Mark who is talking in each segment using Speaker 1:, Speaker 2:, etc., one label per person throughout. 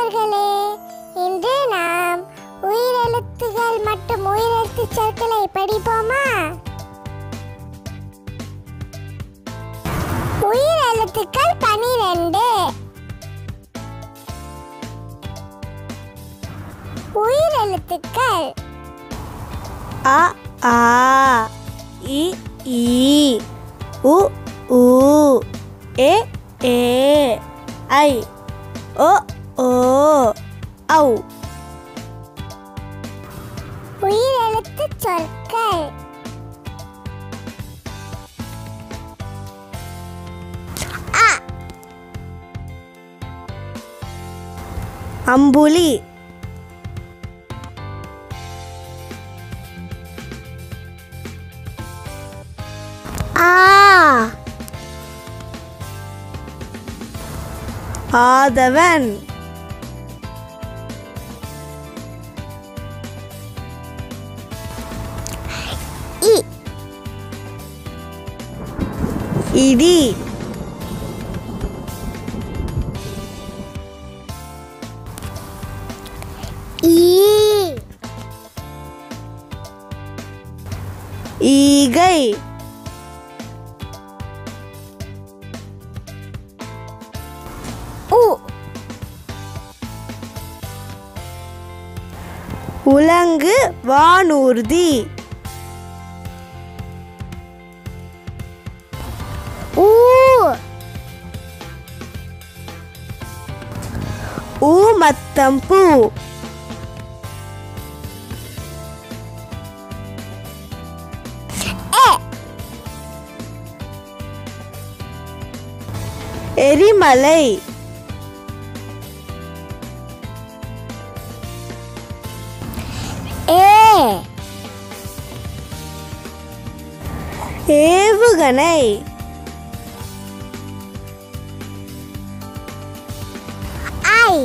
Speaker 1: நண்பர்களே இன்று நாம் உயிரெழுத்துகள் மற்றும் உயிரெழுத்து சொற்களை படிப்போமா உயிரெழுத்துக்கள் பனிரெண்டு உயிரெழுத்துக்கள்
Speaker 2: அ ஆ இ ஈ உ ஊ ஏ ஏ ஐ ஓ ஓ ஔ
Speaker 1: உயிரெழுத்து சொற்கள் அ
Speaker 2: அம்புலி
Speaker 1: ஆ
Speaker 2: ஆதவன்
Speaker 1: இ
Speaker 2: இடி
Speaker 1: ஈ
Speaker 2: ஈகை
Speaker 1: உ
Speaker 2: உலங்கு வானூர்தி
Speaker 1: ஊ
Speaker 2: ஊமத்தம்பூ
Speaker 1: எ
Speaker 2: எரிமலை
Speaker 1: ஏ
Speaker 2: ஏவுகணை
Speaker 1: ஐ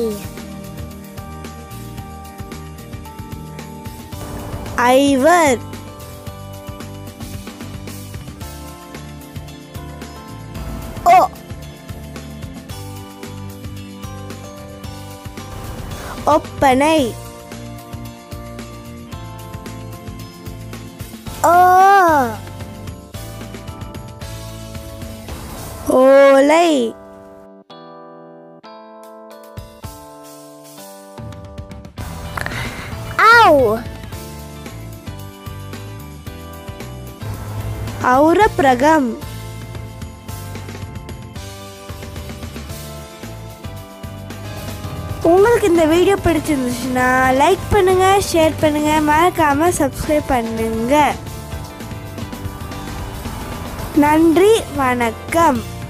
Speaker 2: ஐவர்
Speaker 1: ஓ
Speaker 2: ஒப்பனை
Speaker 1: ஓ
Speaker 2: ஓலை
Speaker 1: ஔ
Speaker 2: ஔரப்பிரகம் உங்களுக்கு இந்த வீடியோ பிடிச்சிருந்துச்சுன்னா லைக் பண்ணுங்க ஷேர் பண்ணுங்க மறக்காம சப்ஸ்கிரைப் பண்ணுங்க நன்றி வணக்கம்